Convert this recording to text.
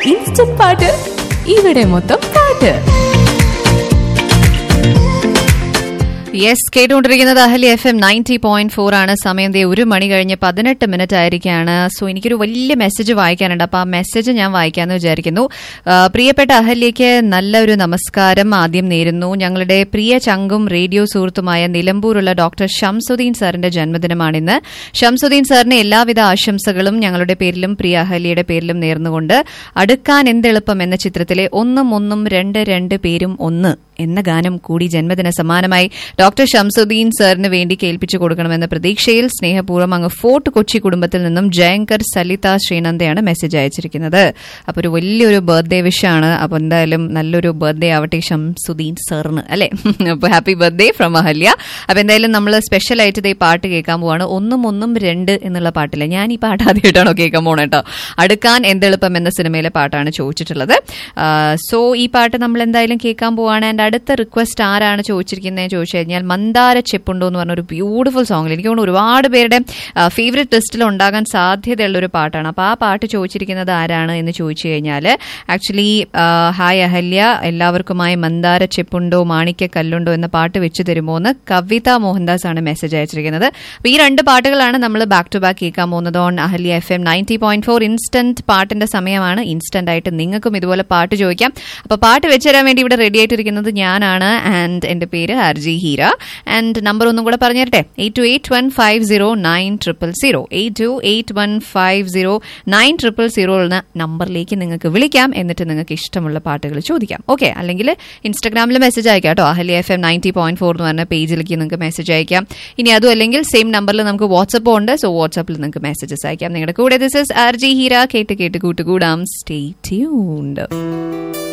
instant പാട്ട് ഇവിടെ മൊത്തം പാട്ട് യെസ് കേട്ടുകൊണ്ടിരിക്കുന്നത് Ahalia F M ninety point four ആണ് സമയം ദേ ഒരു മണി കഴിഞ്ഞ് പതിനെട്ട് മിനിറ്റ് ആയിരിക്കാണ് സോ എനിക്കൊരു വലിയ മെസ്സേജ് വായിക്കാനുണ്ട് അപ്പൊ ആ മെസ്സേജ് ഞാൻ വായിക്കാമെന്ന് വിചാരിക്കുന്നു ആ, പ്രിയപ്പെട്ട അഹല്യയ്ക്ക് നല്ലൊരു നമസ്കാരം ആദ്യം നേരുന്നു ഞങ്ങളുടെ പ്രിയ ചങ്കും റേഡിയോ സുഹൃത്തുമായ നിലമ്പൂരുള്ള ഡോക്ടർ ഷംസുദ്ദീൻ സാറിന്റെ ജന്മദിനമാണിന്ന് ഷംസുദ്ദീൻ സാറിന് എല്ലാവിധ ആശംസകളും ഞങ്ങളുടെ പേരിലും പ്രിയ അഹല്യയുടെ പേരിലും നേർന്നുകൊണ്ട് അടുക്കാൻ എന്തെളുപ്പം എന്ന ചിത്രത്തിലെ ഒന്നും ഒന്നും രണ്ട് രണ്ട് പേരും ഒന്ന് എന്ന ഗാനം കൂടി ജന്മദിന സമ്മാനമായി ഡോക്ടർ ഷംസുദ്ദീൻ സാറിന് വേണ്ടി കേൾപ്പിച്ചു കൊടുക്കണമെന്ന പ്രതീക്ഷയിൽ സ്നേഹപൂർവ്വം അങ്ങ് ഫോർട്ട് കൊച്ചി കുടുംബത്തിൽ നിന്നും ജയങ്കർ സലിത ശ്രീനന്ദയാണ് മെസ്സേജ് അയച്ചിരിക്കുന്നത് അപ്പോൾ ഒരു വലിയൊരു ബർത്ത്ഡേ വിഷാണ് അപ്പോൾ എന്തായാലും നല്ലൊരു ബർത്ത്ഡേ ആവട്ടെ ഷംസുദ്ദീൻ സാറിന് അല്ലേ അപ്പോൾ ഹാപ്പി ബർത്ത്ഡേ ഫ്രം അഹല്യ അപ്പോൾ എന്തായാലും നമ്മൾ സ്പെഷ്യൽ ആയിട്ട് ഇതേ പാട്ട് കേൾക്കാൻ പോവാണ് ഒന്നും ഒന്നും രണ്ട് എന്നുള്ള പാട്ടില്ല ഞാൻ ഈ പാട്ട് ആദ്യമായിട്ടാണോ കേൾക്കാൻ പോണേ കേട്ടോ അടുക്കാൻ എന്തെളുപ്പം എന്ന സിനിമയിലെ പാട്ടാണ് ചോദിച്ചിട്ടുള്ളത് സോ ഈ പാട്ട് നമ്മൾ എന്തായാലും കേൾക്കാൻ പോവാണ് ആൻഡ് അടുത്ത റിക്വസ്റ്റ് ആരാണ് ചോദിച്ചിരിക്കുന്നത് ചോദിച്ചു കഴിഞ്ഞാൽ മന്ദാര ചെപ്പുണ്ടോ എന്ന് പറഞ്ഞ ഒരു ബ്യൂട്ടിഫുൾ സോങ്ങിൽ എനിക്ക് തോന്നുന്നു ഒരുപാട് പേരുടെ ഫേവറേറ്റ് ലിസ്റ്റിൽ ഉണ്ടാകാൻ സാധ്യതയുള്ള ഒരു പാട്ടാണ് അപ്പോൾ ആ പാട്ട് ചോദിച്ചിരിക്കുന്നത് ആരാണ് എന്ന് ചോദിച്ചു കഴിഞ്ഞാൽ ആക്ച്വലി ഹായ് അഹല്യ എല്ലാവർക്കുമായി മന്ദാര ചെപ്പുണ്ടോ മാണിക്യ കല്ലുണ്ടോ എന്ന പാട്ട് വെച്ച് തരുമോ എന്ന് കവിത മോഹൻദാസ് ആണ് മെസ്സേജ് അയച്ചിരിക്കുന്നത് അപ്പോൾ ഈ രണ്ട് പാട്ടുകളാണ് നമ്മൾ ബാക്ക് ടു ബാക്ക് കേൾക്കാൻ പോകുന്നത് on Ahalia F M ninety point four instant പാട്ടിന്റെ സമയമാണ് ഇൻസ്റ്റന്റ് ആയിട്ട് നിങ്ങൾക്കും ഇതുപോലെ പാട്ട് ചോദിക്കാം അപ്പോൾ പാട്ട് വെച്ച് തരാൻ വേണ്ടി ഇവിടെ റെഡി ആയിട്ടിരിക്കുന്നത് ഞാനാണ് ആൻഡ് എൻ്റെ പേര് ഹർജി ഹീര ആൻഡ് നമ്പർ ഒന്നും കൂടെ പറഞ്ഞു തരട്ടെ eight two eight one five zero nine triple zero eight two eight one five zero nine triple zero എന്ന നമ്പറിലേക്ക് നിങ്ങൾക്ക് വിളിക്കാം എന്നിട്ട് നിങ്ങൾക്ക് ഇഷ്ടമുള്ള പാട്ടുകൾ ചോദിക്കാം ഓക്കെ അല്ലെങ്കിൽ ഇൻസ്റ്റാഗ്രാമിൽ മെസ്സേജ് അയക്കാം കേട്ടോ Ahalia F M ninety point four എന്ന് പറഞ്ഞ പേജിലേക്ക് നിങ്ങൾക്ക് മെസ്സേജ് അയക്കാം ഇനി അതും അല്ലെങ്കിൽ സെയിം നമ്പറിൽ നമുക്ക് വാട്സപ്പ് ഉണ്ട് സോ വാട്സപ്പിൽ നിങ്ങൾക്ക് മെസ്സേജസ് അയക്കാം നിങ്ങളുടെ കൂടെ this is R J Heera കേട്ട് കേട്ട് കൂട്ടുകൂടാം സ്റ്റേ ട്യൂൺഡ്